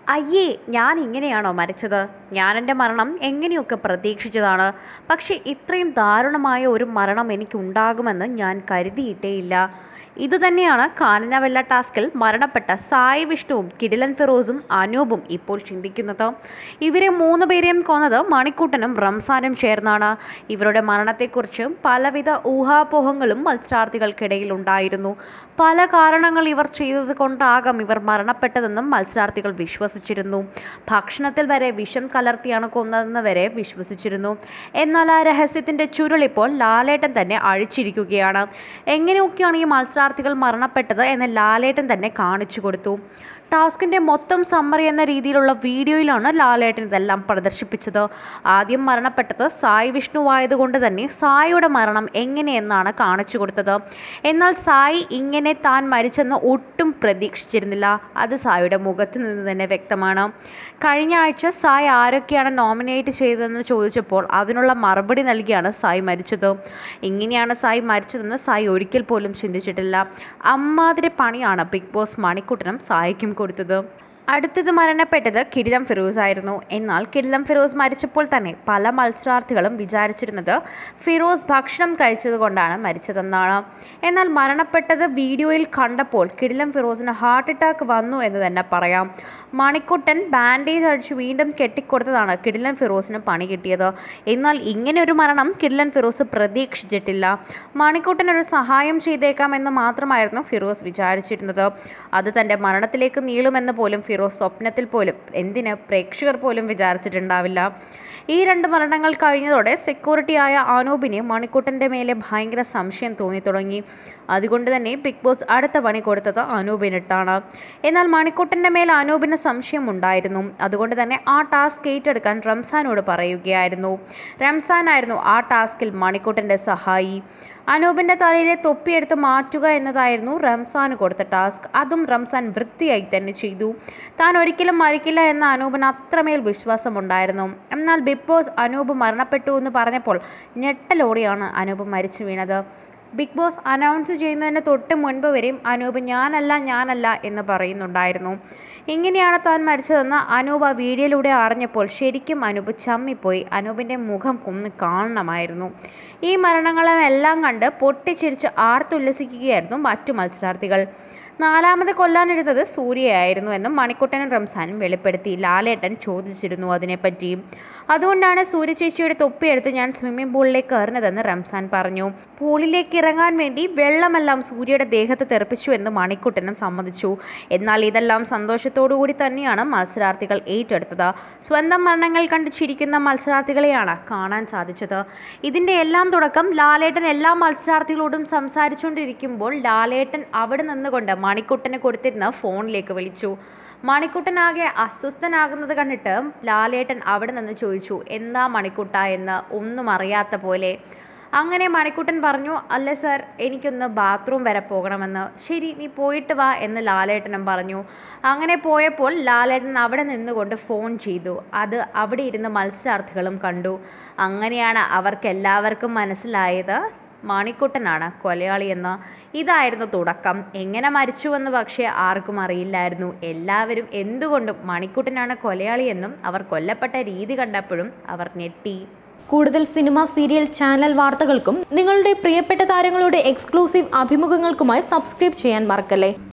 അയ്യേ ഞാൻ ഇങ്ങനെയാണോ മരിച്ചത് ഞാൻ എൻ്റെ മരണം എങ്ങനെയൊക്കെ പ്രതീക്ഷിച്ചതാണ് പക്ഷേ ഇത്രയും ദാരുണമായ ഒരു മരണം എനിക്കുണ്ടാകുമെന്ന് ഞാൻ കരുതിയിട്ടേയില്ല ഇതുതന്നെയാണ് കാനനവെല്ല ടാസ്കിൽ മരണപ്പെട്ട സായി വിഷ്ണുവും കിടിലൻ ഫിറോസും അനൂപും ഇപ്പോൾ ചിന്തിക്കുന്നത് ഇവരെ മൂന്ന് പേരെയും കൊന്നത് മണിക്കൂട്ടനും റംസാനും ചേർന്നാണ് ഇവരുടെ മരണത്തെക്കുറിച്ച് പലവിധ ഊഹാപോഹങ്ങളും മത്സരാർത്ഥികൾക്കിടയിൽ ഉണ്ടായിരുന്നു പല കാരണങ്ങൾ ഇവർ ചെയ്തത് കൊണ്ടാകാം ഇവർ മരണപ്പെട്ടതെന്നും മത്സരാർത്ഥികൾ വിശ്വസിച്ചിരുന്നു ഭക്ഷണത്തിൽ വരെ വിഷം കലർത്തിയാണ് കൊന്നതെന്ന് വരെ വിശ്വസിച്ചിരുന്നു എന്നാൽ ആ രഹസ്യത്തിന്റെ ചുരുളിപ്പോൾ ലാലേട്ടൻ തന്നെ അഴിച്ചിരിക്കുകയാണ് എങ്ങനെയൊക്കെയാണ് ഈ മത്സരാർത്ഥികൾ മരണപ്പെട്ടത് എന്ന് ലാലേട്ടൻ തന്നെ കാണിച്ചു കൊടുത്തു ടാസ്കിന്റെ മൊത്തം സമ്മറി എന്ന രീതിയിലുള്ള വീഡിയോയിലാണ് ലാലേട്ടൻ ഇതെല്ലാം പ്രദർശിപ്പിച്ചത് ആദ്യം മരണപ്പെട്ടത് സായി വിഷ്ണു ആയതുകൊണ്ട് തന്നെ സായിയുടെ മരണം എങ്ങനെയെന്നാണ് കാണിച്ചു കൊടുത്തത് എന്നാൽ സായി ഇങ്ങനെ താൻ മരിച്ചെന്ന് ഒട്ടും പ്രതീക്ഷിച്ചിരുന്നില്ല അത് സായിയുടെ മുഖത്ത് നിന്ന് തന്നെ വ്യക്തമാണ് കഴിഞ്ഞ ആഴ്ച സായി ആരൊക്കെയാണ് നോമിനേറ്റ് ചെയ്തതെന്ന് ചോദിച്ചപ്പോൾ അതിനുള്ള മറുപടി നൽകിയാണ് സായി മരിച്ചത് ഇങ്ങനെയാണ് സായി മരിച്ചതെന്ന് സായി ഒരിക്കൽ പോലും ചിന്തിച്ചിട്ടില്ല അമ്മാതിരി പണിയാണ് ബിഗ് ബോസ് മണിക്കുട്ടനും സായിക്കും കൊടുത്തത് അടുത്തത് മരണപ്പെട്ടത് കിടിലം ഫിറോസ് ആയിരുന്നു എന്നാൽ കിടിലം ഫിറോസ് മരിച്ചപ്പോൾ തന്നെ പല മത്സരാർത്ഥികളും വിചാരിച്ചിരുന്നത് ഫിറോസ് ഭക്ഷണം കഴിച്ചതുകൊണ്ടാണ് മരിച്ചതെന്നാണ് എന്നാൽ മരണപ്പെട്ടത് വീഡിയോയിൽ കണ്ടപ്പോൾ കിടിലം ഫിറോസിന് ഹാർട്ട് അറ്റാക്ക് വന്നു എന്ന് തന്നെ പറയാം മണിക്കുട്ടൻ ബാൻഡേജ് അടിച്ച് വീണ്ടും കെട്ടിക്കൊടുത്തതാണ് കിടിലൻ ഫിറോസിന് പണി കിട്ടിയത് എന്നാൽ ഇങ്ങനെ ഒരു മരണം കിടിലൻ ഫിറോസ് പ്രതീക്ഷിച്ചിട്ടില്ല മണിക്കുട്ടൻ ഒരു സഹായം ചെയ്തേക്കാം എന്ന് മാത്രമായിരുന്നു ഫിറോസ് വിചാരിച്ചിരുന്നത് അത് തൻ്റെ മരണത്തിലേക്ക് നീളുമെന്ന് പോലും ഫിറോസ് സ്വപ്നത്തിൽ പോലും എന്തിന് പ്രേക്ഷകർ പോലും വിചാരിച്ചിട്ടുണ്ടാവില്ല ഈ രണ്ട് മരണങ്ങൾ കഴിഞ്ഞതോടെ സെക്യൂരിറ്റിയായ അനൂപിന് മണിക്കുട്ടൻ്റെ മേലെ ഭയങ്കര സംശയം തോന്നി തുടങ്ങി അതുകൊണ്ട് തന്നെ ബിഗ് ബോസ് അടുത്ത പണി കൊടുത്തത് അനൂപിനിട്ടാണ് എന്നാൽ മണിക്കുട്ടൻ്റെ മേൽ അനൂപിന് സംശയം ഉണ്ടായിരുന്നു അതുകൊണ്ട് തന്നെ ആ ടാസ്ക് ഏറ്റെടുക്കാൻ റംസാനോട് പറയുകയായിരുന്നു റംസാനായിരുന്നു ആ ടാസ്കിൽ മണിക്കുട്ടൻ്റെ സഹായി അനൂപിൻ്റെ തലയിലെ തൊപ്പിയെടുത്ത് മാറ്റുക എന്നതായിരുന്നു റംസാന് കൊടുത്ത ടാസ്ക് അതും റംസാൻ വൃത്തിയായി തന്നെ ചെയ്തു താൻ ഒരിക്കലും മരിക്കില്ല എന്ന അനൂപിന് അത്രമേൽ വിശ്വാസമുണ്ടായിരുന്നു എന്നാൽ ബിഗ് ബോസ് അനൂപ് മരണപ്പെട്ടു എന്ന് പറഞ്ഞപ്പോൾ ഞെട്ടലോടെയാണ് അനൂപ് മരിച്ചു വീണത് ബിഗ് ബോസ് അനൗൺസ് ചെയ്യുന്നതിന് തൊട്ട് മുൻപ് വരെയും അനൂപ് ഞാനല്ല ഞാനല്ല എന്ന് പറയുന്നുണ്ടായിരുന്നു ഇങ്ങനെയാണ് താൻ മരിച്ചതെന്ന് അനൂപ് ആ വീഡിയോയിലൂടെ അറിഞ്ഞപ്പോൾ ശരിക്കും അനൂപ് ചമ്മിപ്പോയി അനൂപിൻ്റെ മുഖം ഒന്ന് കാണണമായിരുന്നു ഈ മരണങ്ങളെല്ലാം കണ്ട് പൊട്ടിച്ചിരിച്ച് ആർത്തുല്ലസിക്കുകയായിരുന്നു മറ്റു മത്സരാർത്ഥികൾ നാലാമത് കൊല്ലാനെടുത്തത് സൂര്യയായിരുന്നു എന്നും മണിക്കുട്ടനും റംസാനും വെളിപ്പെടുത്തി ലാലേട്ടൻ ചോദിച്ചിരുന്നു അതിനെപ്പറ്റി അതുകൊണ്ടാണ് സൂര്യ ചേച്ചിയുടെ തൊപ്പിയെടുത്ത് ഞാൻ സ്വിമ്മിംഗ് പൂളിലേക്ക് എറിഞ്ഞതെന്ന് റംസാൻ പറഞ്ഞു പൂളിലേക്ക് ഇറങ്ങാൻ വേണ്ടി വെള്ളമെല്ലാം സൂര്യയുടെ ദേഹത്ത് തെറിപ്പിച്ചു എന്ന് മണിക്കുട്ടനും സമ്മതിച്ചു എന്നാൽ ഇതെല്ലാം സന്തോഷത്തോടുകൂടി തന്നെയാണ് മത്സരാർത്ഥികൾ ഏറ്റെടുത്തത് സ്വന്തം മരണങ്ങൾ കണ്ട് ചിരിക്കുന്ന മത്സരാർത്ഥികളെയാണ് കാണാൻ സാധിച്ചത് ഇതിൻ്റെ എല്ലാം തുടക്കം ലാലേട്ടൻ എല്ലാ മത്സരാർത്ഥികളോടും സംസാരിച്ചുകൊണ്ടിരിക്കുമ്പോൾ ലാലേട്ടൻ അവിടെ നിന്നുകൊണ്ട് മണിക്കുട്ടന് കൊടുത്തിരുന്ന ഫോണിലേക്ക് വിളിച്ചു മണിക്കുട്ടനാകെ അസ്വസ്ഥനാകുന്നത് കണ്ടിട്ട് ലാലേട്ടൻ അവിടെ നിന്ന് ചോദിച്ചു എന്താ മണിക്കുട്ട എന്ന് ഒന്നും അറിയാത്ത പോലെ അങ്ങനെ മണിക്കുട്ടൻ പറഞ്ഞു അല്ല സർ എനിക്കൊന്ന് ബാത്റൂം വരെ പോകണമെന്ന് ശരി നീ പോയിട്ട് വാ എന്ന് ലാലേട്ടനും പറഞ്ഞു അങ്ങനെ പോയപ്പോൾ ലാലേട്ടൻ അവിടെ നിന്നുകൊണ്ട് ഫോൺ ചെയ്തു അത് അവിടെ ഇരുന്ന് മത്സരാർത്ഥികളും കണ്ടു അങ്ങനെയാണ് അവർക്കെല്ലാവർക്കും മനസ്സിലായത് മണിക്കുട്ടനാണ് കൊലയാളിയെന്ന് ഇതായിരുന്നു തുടക്കം എങ്ങനെ മരിച്ചുവെന്ന് പക്ഷേ ആർക്കും അറിയില്ലായിരുന്നു എല്ലാവരും എന്തുകൊണ്ടും മണിക്കുട്ടനാണ് കൊലയാളിയെന്നും അവർ കൊല്ലപ്പെട്ട രീതി കണ്ടപ്പോഴും അവർ ഞെട്ടി കൂടുതൽ സിനിമ സീരിയൽ ചാനൽ വാർത്തകൾക്കും നിങ്ങളുടെ പ്രിയപ്പെട്ട താരങ്ങളുടെ എക്സ്ക്ലൂസീവ് അഭിമുഖങ്ങൾക്കുമായി സബ്സ്ക്രൈബ് ചെയ്യാൻ മറക്കല്ലേ